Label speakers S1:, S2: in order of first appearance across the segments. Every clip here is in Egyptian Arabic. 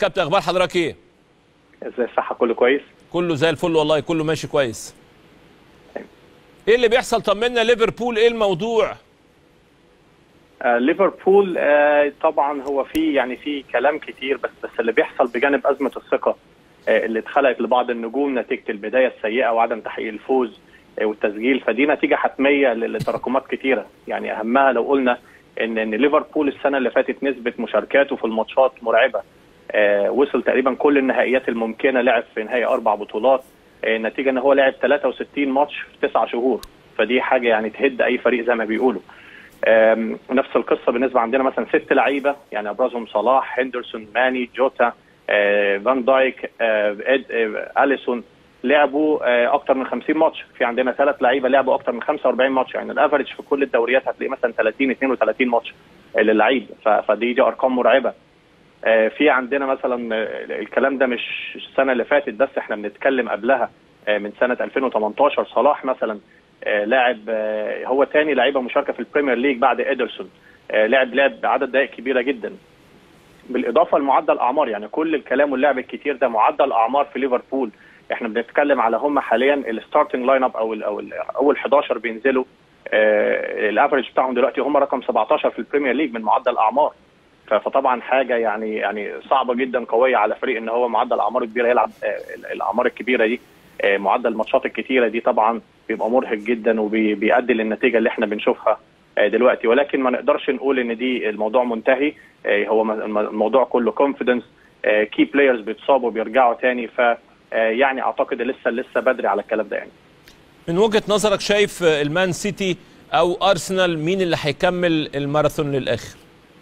S1: كابتن اخبار حضرتك ايه
S2: ازاي الصحه كله كويس
S1: كله زي الفل والله كله ماشي كويس ايه اللي بيحصل طمنا ليفربول ايه الموضوع
S2: آه ليفربول آه طبعا هو في يعني في كلام كتير بس بس اللي بيحصل بجانب ازمه الثقه آه اللي اتخلقت لبعض النجوم نتيجه البدايه السيئه وعدم تحقيق الفوز آه والتسجيل فدي نتيجه حتميه لتراكمات كتيره يعني اهمها لو قلنا ان ان ليفربول السنه اللي فاتت نسبه مشاركاته في الماتشات مرعبه آه وصل تقريبا كل النهائيات الممكنه لعب في نهائي اربع بطولات آه النتيجه ان هو لعب 63 ماتش في تسع شهور فدي حاجه يعني تهد اي فريق زي ما بيقولوا نفس القصه بالنسبه عندنا مثلا ست لعيبه يعني ابرزهم صلاح هندرسون ماني جوتا آه، فان دايك آه، اد آه، اليسون لعبوا اكتر من 50 ماتش في عندنا ثلاث لعيبه لعبوا اكتر من 45 ماتش يعني الافرج في كل الدوريات هتلاقي مثلا 30 32 ماتش للعيب فدي دي ارقام مرعبه في عندنا مثلا الكلام ده مش السنه اللي فاتت بس احنا بنتكلم قبلها من سنه 2018 صلاح مثلا لاعب هو ثاني لعيبه مشاركه في البريمير ليج بعد ادرسون لعب لعب عدد دقائق كبيره جدا بالاضافه لمعدل اعمار يعني كل الكلام واللعب الكتير ده معدل اعمار في ليفربول احنا بنتكلم على هم حاليا الستارتنج لاين اب او ال او ال اول 11 بينزلوا الافرج بتاعهم دلوقتي هم رقم 17 في البريمير ليج من معدل اعمار فطبعا حاجه يعني يعني صعبه جدا قويه على فريق ان هو معدل اعمار كبيره يلعب الاعمار الكبيره دي معدل الماتشات الكتيره دي طبعا بيبقى مرهق جدا وبيؤدي للنتيجه اللي احنا بنشوفها دلوقتي ولكن ما نقدرش نقول ان دي الموضوع منتهي هو الموضوع كله كونفيدنس كي بلايرز بيتصابوا بيرجعوا تاني ف يعني اعتقد لسه لسه بدري على الكلام ده يعني
S1: من وجهه نظرك شايف المان سيتي او ارسنال مين اللي هيكمل الماراثون للاخر؟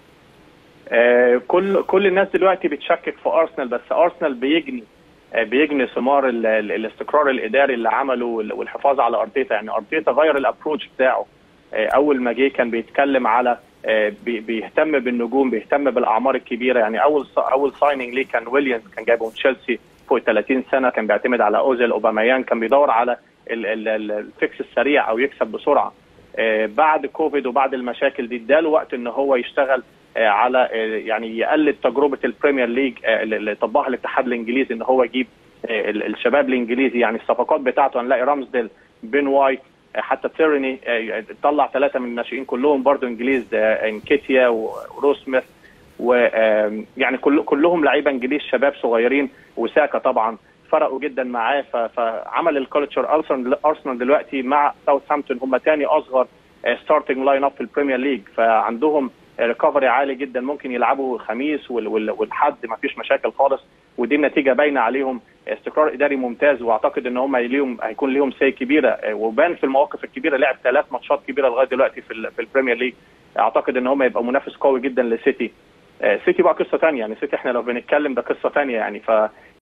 S2: كل كل الناس دلوقتي بتشكك في ارسنال بس ارسنال بيجني بيجني ثمار الاستقرار الاداري اللي عمله والحفاظ على ارتيتا يعني ارتيتا غير الابروتش بتاعه اول ما جه كان بيتكلم على بيهتم بالنجوم بيهتم بالاعمار الكبيره يعني اول اول سايننج ليه كان ويليامز كان جايبه من تشيلسي فوق 30 سنه كان بيعتمد على اوزيل اوباميان كان بيدور على الفيكس السريع او يكسب بسرعه بعد كوفيد وبعد المشاكل دي اداله وقت ان هو يشتغل على يعني يقلد تجربه البريمير ليج اللي طبقها الاتحاد الانجليزي ان هو يجيب الشباب الانجليزي يعني الصفقات بتاعته هنلاقي رامسديل بين وايت حتى تيرني طلع ثلاثه من الناشئين كلهم برضو انجليز انكيتيا وروس سميث ويعني كل كلهم لعيبه انجليز شباب صغيرين وساكا طبعا فرقوا جدا معاه فعمل الكولتشر ارسنال دلوقتي مع ساوثهامبتون هم ثاني اصغر ستارتنج لاين اب في البريمير ليج فعندهم ريكفري عالي جدا ممكن يلعبوا خميس والحد ما فيش مشاكل خالص ودي النتيجه باينه عليهم استقرار اداري ممتاز واعتقد ان هم ليهم هيكون ليهم سي كبيره وبان في المواقف الكبيره لعب ثلاث ماتشات كبيره لغايه دلوقتي في في البريمير ليج اعتقد ان هم يبقى منافس قوي جدا لسيتي سيتي بقى قصه ثانيه يعني سيتي احنا لو بنتكلم ده قصه ثانيه يعني ف